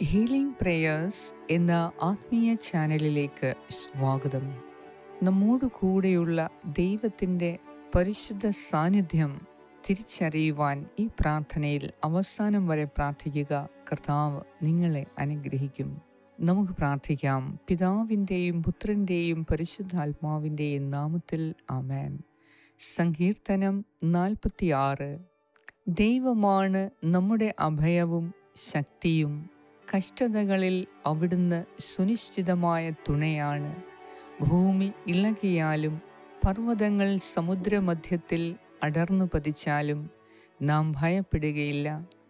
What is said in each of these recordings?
healing prayers എന്ന ആത്മീയ ചാനലിലേക്ക് സ്വാഗതം നമ്മോട് കൂടെയുള്ള ദൈവത്തിൻ്റെ പരിശുദ്ധ സാന്നിധ്യം തിരിച്ചറിയുവാൻ ഈ പ്രാർത്ഥനയിൽ അവസാനം വരെ പ്രാർത്ഥിക്കുക കർത്താവ് നിങ്ങളെ അനുഗ്രഹിക്കും നമുക്ക് പ്രാർത്ഥിക്കാം പിതാവിൻ്റെയും പുത്രൻ്റെയും പരിശുദ്ധാത്മാവിൻ്റെയും നാമത്തിൽ ആമേൻ സങ്കീർത്തനം നാൽപ്പത്തിയാറ് ദൈവമാണ് നമ്മുടെ അഭയവും ശക്തിയും കഷ്ടതകളിൽ അവിടുന്ന് സുനിശ്ചിതമായ തുണയാണ് ഭൂമി ഇളകിയാലും പർവ്വതങ്ങൾ സമുദ്രമധ്യത്തിൽ അടർന്നു പതിച്ചാലും നാം ഭയപ്പെടുകയില്ല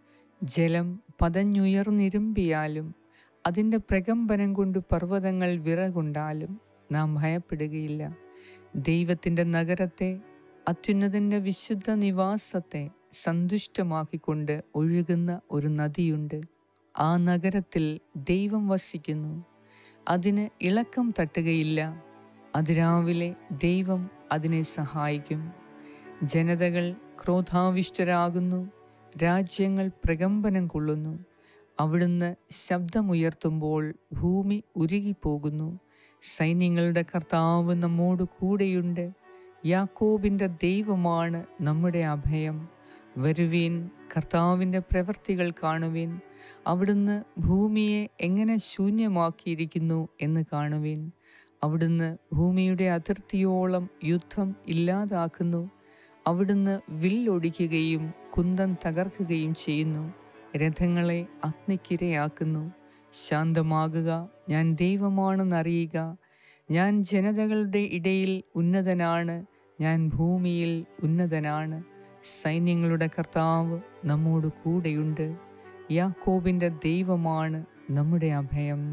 ജലം പതഞ്ഞുയർന്നിരുമ്പിയാലും അതിൻ്റെ പ്രകമ്പനം കൊണ്ട് പർവ്വതങ്ങൾ വിറകൊണ്ടാലും നാം ഭയപ്പെടുകയില്ല ദൈവത്തിൻ്റെ നഗരത്തെ അത്യുന്നതൻ്റെ വിശുദ്ധ നിവാസത്തെ സന്തുഷ്ടമാക്കിക്കൊണ്ട് ഒഴുകുന്ന ഒരു നദിയുണ്ട് ആ നഗരത്തിൽ ദൈവം വസിക്കുന്നു അതിന് ഇളക്കം തട്ടുകയില്ല അതിരാവിലെ ദൈവം അതിനെ സഹായിക്കും ജനതകൾ ക്രോധാവിഷ്ടരാകുന്നു രാജ്യങ്ങൾ പ്രകമ്പനം കൊള്ളുന്നു അവിടുന്ന് ശബ്ദമുയർത്തുമ്പോൾ ഭൂമി ഉരുകിപ്പോകുന്നു സൈന്യങ്ങളുടെ കർത്താവ് നമ്മോട് കൂടെയുണ്ട് യാക്കോബിൻ്റെ ദൈവമാണ് നമ്മുടെ അഭയം വരുവീൻ കർത്താവിൻ്റെ പ്രവൃത്തികൾ കാണുവിൻ അവിടുന്ന് ഭൂമിയെ എങ്ങനെ ശൂന്യമാക്കിയിരിക്കുന്നു എന്ന് കാണുവിൻ അവിടുന്ന് ഭൂമിയുടെ അതിർത്തിയോളം യുദ്ധം ഇല്ലാതാക്കുന്നു അവിടുന്ന് വില്ലൊടിക്കുകയും കുന്തം തകർക്കുകയും ചെയ്യുന്നു രഥങ്ങളെ അഗ്നിക്കിരയാക്കുന്നു ശാന്തമാകുക ഞാൻ ദൈവമാണെന്നറിയുക ഞാൻ ജനതകളുടെ ഇടയിൽ ഉന്നതനാണ് ഞാൻ ഭൂമിയിൽ ഉന്നതനാണ് സൈന്യങ്ങളുടെ കർത്താവ് നമ്മോട് കൂടെയുണ്ട് യാക്കോബിൻ്റെ ദൈവമാണ് നമ്മുടെ അഭയം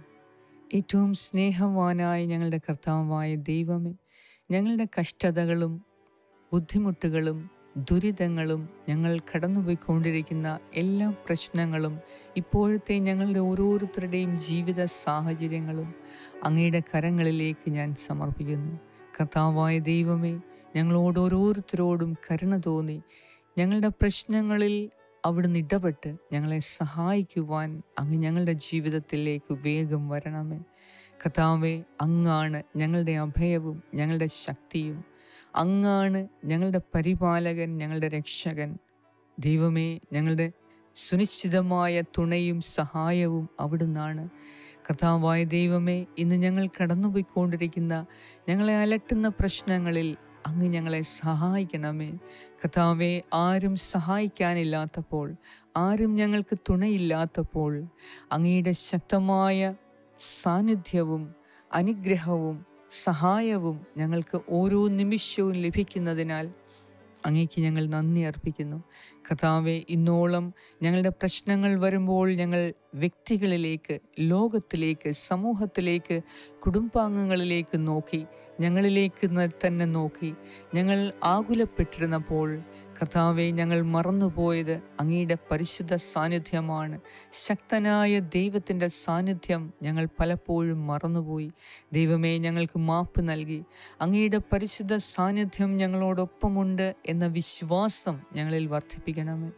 ഏറ്റവും സ്നേഹവാനായ ഞങ്ങളുടെ കർത്താവായ ദൈവമേ ഞങ്ങളുടെ കഷ്ടതകളും ബുദ്ധിമുട്ടുകളും ദുരിതങ്ങളും ഞങ്ങൾ കടന്നുപോയിക്കൊണ്ടിരിക്കുന്ന എല്ലാ പ്രശ്നങ്ങളും ഇപ്പോഴത്തെ ഞങ്ങളുടെ ഓരോരുത്തരുടെയും ജീവിത സാഹചര്യങ്ങളും അങ്ങയുടെ കരങ്ങളിലേക്ക് ഞാൻ സമർപ്പിക്കുന്നു കർത്താവായ ദൈവമേ ഞങ്ങളോട് ഓരോരുത്തരോടും കരുണ തോന്നി ഞങ്ങളുടെ പ്രശ്നങ്ങളിൽ അവിടുന്ന് ഇടപെട്ട് ഞങ്ങളെ സഹായിക്കുവാൻ അങ്ങ് ഞങ്ങളുടെ ജീവിതത്തിലേക്ക് വേഗം വരണമേ കഥാവെ അങ്ങാണ് ഞങ്ങളുടെ അഭയവും ഞങ്ങളുടെ ശക്തിയും അങ്ങാണ് ഞങ്ങളുടെ പരിപാലകൻ ഞങ്ങളുടെ രക്ഷകൻ ദൈവമേ ഞങ്ങളുടെ സുനിശ്ചിതമായ തുണയും സഹായവും അവിടുന്നാണ് കർത്താവായ ദൈവമേ ഇന്ന് ഞങ്ങൾ കടന്നുപോയിക്കൊണ്ടിരിക്കുന്ന ഞങ്ങളെ അലട്ടുന്ന പ്രശ്നങ്ങളിൽ അങ്ങ് ഞങ്ങളെ സഹായിക്കണമേ കർത്താവെ ആരും സഹായിക്കാനില്ലാത്തപ്പോൾ ആരും ഞങ്ങൾക്ക് തുണയില്ലാത്തപ്പോൾ അങ്ങയുടെ ശക്തമായ സാന്നിധ്യവും അനുഗ്രഹവും സഹായവും ഞങ്ങൾക്ക് ഓരോ നിമിഷവും ലഭിക്കുന്നതിനാൽ അങ്ങേക്ക് ഞങ്ങൾ നന്ദി അർപ്പിക്കുന്നു കഥാവെ ഇന്നോളം ഞങ്ങളുടെ പ്രശ്നങ്ങൾ വരുമ്പോൾ ഞങ്ങൾ വ്യക്തികളിലേക്ക് ലോകത്തിലേക്ക് സമൂഹത്തിലേക്ക് കുടുംബാംഗങ്ങളിലേക്ക് നോക്കി ഞങ്ങളിലേക്ക് തന്നെ നോക്കി ഞങ്ങൾ ആകുലപ്പെട്ടിരുന്നപ്പോൾ കഥാവെ ഞങ്ങൾ മറന്നുപോയത് അങ്ങയുടെ പരിശുദ്ധ സാന്നിധ്യമാണ് ശക്തനായ ദൈവത്തിൻ്റെ സാന്നിധ്യം ഞങ്ങൾ പലപ്പോഴും മറന്നുപോയി ദൈവമേ ഞങ്ങൾക്ക് മാപ്പ് നൽകി അങ്ങയുടെ പരിശുദ്ധ സാന്നിധ്യം ഞങ്ങളോടൊപ്പമുണ്ട് എന്ന വിശ്വാസം ഞങ്ങളിൽ വർദ്ധിപ്പിക്കണമേ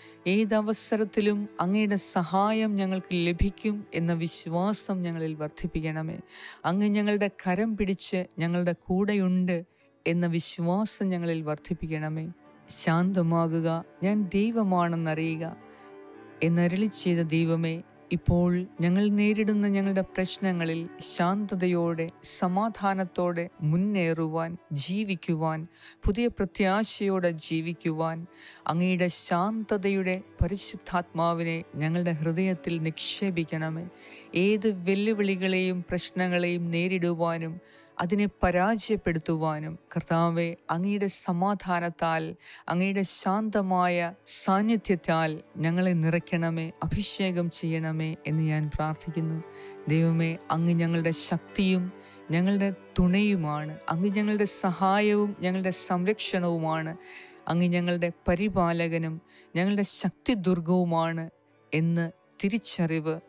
ഏതവസരത്തിലും അങ്ങയുടെ സഹായം ഞങ്ങൾക്ക് ലഭിക്കും എന്ന വിശ്വാസം ഞങ്ങളിൽ വർദ്ധിപ്പിക്കണമേ അങ്ങ് ഞങ്ങളുടെ കരം പിടിച്ച് ഞങ്ങളുടെ കൂടെയുണ്ട് എന്ന വിശ്വാസം ഞങ്ങളിൽ വർദ്ധിപ്പിക്കണമേ ശാന്തമാകുക ഞാൻ ദൈവമാണെന്നറിയുക എന്നരളി ചെയ്ത ദൈവമേ ഇപ്പോൾ ഞങ്ങൾ നേരിടുന്ന ഞങ്ങളുടെ പ്രശ്നങ്ങളിൽ ശാന്തതയോടെ സമാധാനത്തോടെ മുന്നേറുവാൻ ജീവിക്കുവാൻ പുതിയ പ്രത്യാശയോടെ ജീവിക്കുവാൻ അങ്ങയുടെ ശാന്തതയുടെ പരിശുദ്ധാത്മാവിനെ ഞങ്ങളുടെ ഹൃദയത്തിൽ നിക്ഷേപിക്കണമേ ഏത് വെല്ലുവിളികളെയും പ്രശ്നങ്ങളെയും നേരിടുവാനും അതിനെ പരാജയപ്പെടുത്തുവാനും കർത്താവെ അങ്ങയുടെ സമാധാനത്താൽ അങ്ങയുടെ ശാന്തമായ സാന്നിധ്യത്താൽ ഞങ്ങളെ നിറയ്ക്കണമേ അഭിഷേകം ചെയ്യണമേ എന്ന് ഞാൻ പ്രാർത്ഥിക്കുന്നു ദൈവമേ അങ്ങ് ഞങ്ങളുടെ ശക്തിയും ഞങ്ങളുടെ തുണയുമാണ് അങ്ങ് ഞങ്ങളുടെ സഹായവും ഞങ്ങളുടെ സംരക്ഷണവുമാണ് അങ്ങ് ഞങ്ങളുടെ പരിപാലകനും ഞങ്ങളുടെ ശക്തി ദുർഗവുമാണ് എന്ന് തിരിച്ചറിവ്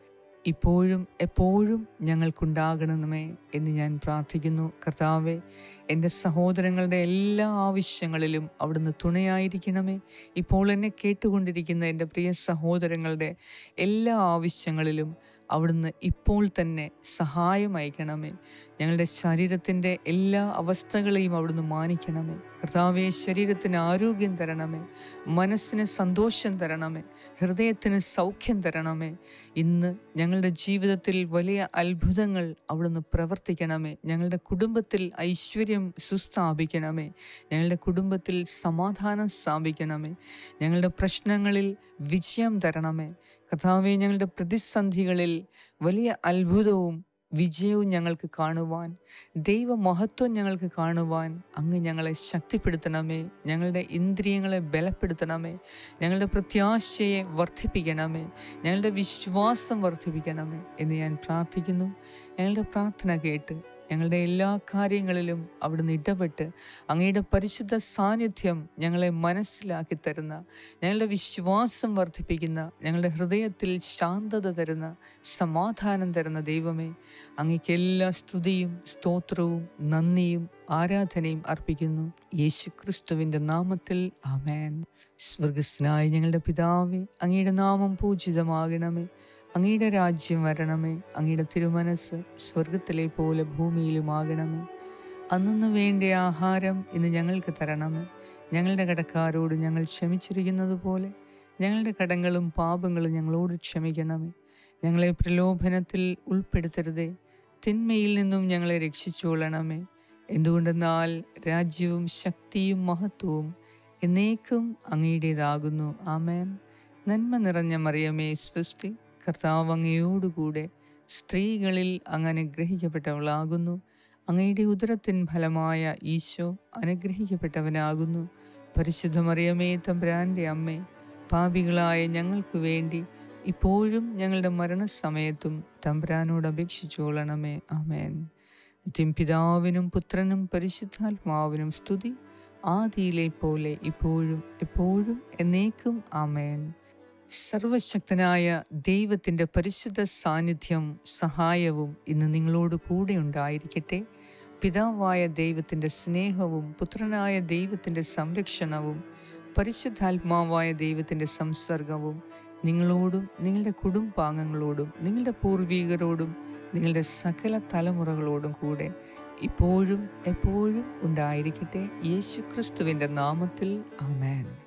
ഇപ്പോഴും എപ്പോഴും ഞങ്ങൾക്കുണ്ടാകണമേ എന്ന് ഞാൻ പ്രാർത്ഥിക്കുന്നു കർത്താവെ എൻ്റെ സഹോദരങ്ങളുടെ എല്ലാ ആവശ്യങ്ങളിലും അവിടുന്ന് തുണയായിരിക്കണമേ ഇപ്പോൾ എന്നെ കേട്ടുകൊണ്ടിരിക്കുന്ന എൻ്റെ പ്രിയ സഹോദരങ്ങളുടെ എല്ലാ ആവശ്യങ്ങളിലും അവിടുന്ന് ഇപ്പോൾ തന്നെ സഹായം അയക്കണമേ ഞങ്ങളുടെ ശരീരത്തിൻ്റെ എല്ലാ അവസ്ഥകളെയും അവിടുന്ന് മാനിക്കണമേ കർത്താവെ ശരീരത്തിന് ആരോഗ്യം തരണമേ മനസ്സിന് സന്തോഷം തരണമേ ഹൃദയത്തിന് സൗഖ്യം തരണമേ ഇന്ന് ഞങ്ങളുടെ ജീവിതത്തിൽ വലിയ അത്ഭുതങ്ങൾ അവിടുന്ന് പ്രവർത്തിക്കണമേ ഞങ്ങളുടെ കുടുംബത്തിൽ ഐശ്വര്യം സുസ്ഥാപിക്കണമേ ഞങ്ങളുടെ കുടുംബത്തിൽ സമാധാനം സ്ഥാപിക്കണമേ ഞങ്ങളുടെ പ്രശ്നങ്ങളിൽ വിജയം തരണമേ കർത്താവെ ഞങ്ങളുടെ പ്രതിസന്ധികളിൽ വലിയ അത്ഭുതവും വിജയവും ഞങ്ങൾക്ക് കാണുവാൻ ദൈവമഹത്വം ഞങ്ങൾക്ക് കാണുവാൻ അങ്ങ് ഞങ്ങളെ ശക്തിപ്പെടുത്തണമേ ഞങ്ങളുടെ ഇന്ദ്രിയങ്ങളെ ബലപ്പെടുത്തണമേ ഞങ്ങളുടെ പ്രത്യാശയെ വർദ്ധിപ്പിക്കണമേ ഞങ്ങളുടെ വിശ്വാസം വർദ്ധിപ്പിക്കണമേ എന്ന് ഞാൻ പ്രാർത്ഥിക്കുന്നു ഞങ്ങളുടെ പ്രാർത്ഥന കേട്ട് ഞങ്ങളുടെ എല്ലാ കാര്യങ്ങളിലും അവിടുന്ന് ഇടപെട്ട് അങ്ങയുടെ പരിശുദ്ധ സാന്നിധ്യം ഞങ്ങളെ മനസ്സിലാക്കി തരുന്ന ഞങ്ങളുടെ വിശ്വാസം വർദ്ധിപ്പിക്കുന്ന ഞങ്ങളുടെ ഹൃദയത്തിൽ ശാന്തത തരുന്ന സമാധാനം തരുന്ന ദൈവമേ അങ്ങയ്ക്ക് എല്ലാ സ്തുതിയും സ്തോത്രവും നന്ദിയും ആരാധനയും അർപ്പിക്കുന്നു യേശു ക്രിസ്തുവിൻ്റെ നാമത്തിൽ ആമേൻ സ്വർഗസ്നായ ഞങ്ങളുടെ പിതാവേ അങ്ങയുടെ നാമം പൂജിതമാകണമേ അങ്ങയുടെ രാജ്യം വരണമേ അങ്ങയുടെ തിരുമനസ് സ്വർഗത്തിലെ പോലെ ഭൂമിയിലുമാകണമേ അന്നു വേണ്ട ആഹാരം ഇന്ന് ഞങ്ങൾക്ക് തരണമേ ഞങ്ങളുടെ കടക്കാരോട് ഞങ്ങൾ ക്ഷമിച്ചിരിക്കുന്നത് പോലെ ഞങ്ങളുടെ കടങ്ങളും പാപങ്ങളും ഞങ്ങളോട് ക്ഷമിക്കണമേ ഞങ്ങളെ പ്രലോഭനത്തിൽ ഉൾപ്പെടുത്തരുതേ തിന്മയിൽ നിന്നും ഞങ്ങളെ രക്ഷിച്ചുകൊള്ളണമേ എന്തുകൊണ്ടെന്നാൽ രാജ്യവും ശക്തിയും മഹത്വവും എന്നേക്കും അങ്ങയുടേതാകുന്നു ആമേൻ നന്മ നിറഞ്ഞ മറിയമേ സൃഷ്ടി കർത്താവ് അങ്ങയോടുകൂടെ സ്ത്രീകളിൽ അങ്ങ് അനുഗ്രഹിക്കപ്പെട്ടവളാകുന്നു അങ്ങയുടെ ഉദരത്തിൻ ഫലമായ ഈശോ അനുഗ്രഹിക്കപ്പെട്ടവനാകുന്നു പരിശുദ്ധ മറിയമേ തമ്പ്രാൻ്റെ അമ്മേ പാപികളായ ഞങ്ങൾക്ക് വേണ്ടി ഇപ്പോഴും ഞങ്ങളുടെ മരണസമയത്തും തമ്പ്രാനോട് അപേക്ഷിച്ചുകൊള്ളണമേ ആമേൻ നിത്യം പിതാവിനും പുത്രനും പരിശുദ്ധാത്മാവിനും സ്തുതി ആദിയിലെ പോലെ ഇപ്പോഴും എപ്പോഴും എന്നേക്കും ആമേൻ സർവശക്തനായ ദൈവത്തിൻ്റെ പരിശുദ്ധ സാന്നിധ്യം സഹായവും ഇന്ന് നിങ്ങളോട് കൂടെ ഉണ്ടായിരിക്കട്ടെ പിതാവായ ദൈവത്തിൻ്റെ സ്നേഹവും പുത്രനായ ദൈവത്തിൻ്റെ സംരക്ഷണവും പരിശുദ്ധാത്മാവായ ദൈവത്തിൻ്റെ സംസർഗവും നിങ്ങളോടും നിങ്ങളുടെ കുടുംബാംഗങ്ങളോടും നിങ്ങളുടെ പൂർവികരോടും നിങ്ങളുടെ സകല തലമുറകളോടും കൂടെ ഇപ്പോഴും എപ്പോഴും ഉണ്ടായിരിക്കട്ടെ യേശു ക്രിസ്തുവിൻ്റെ നാമത്തിൽ ആമേൻ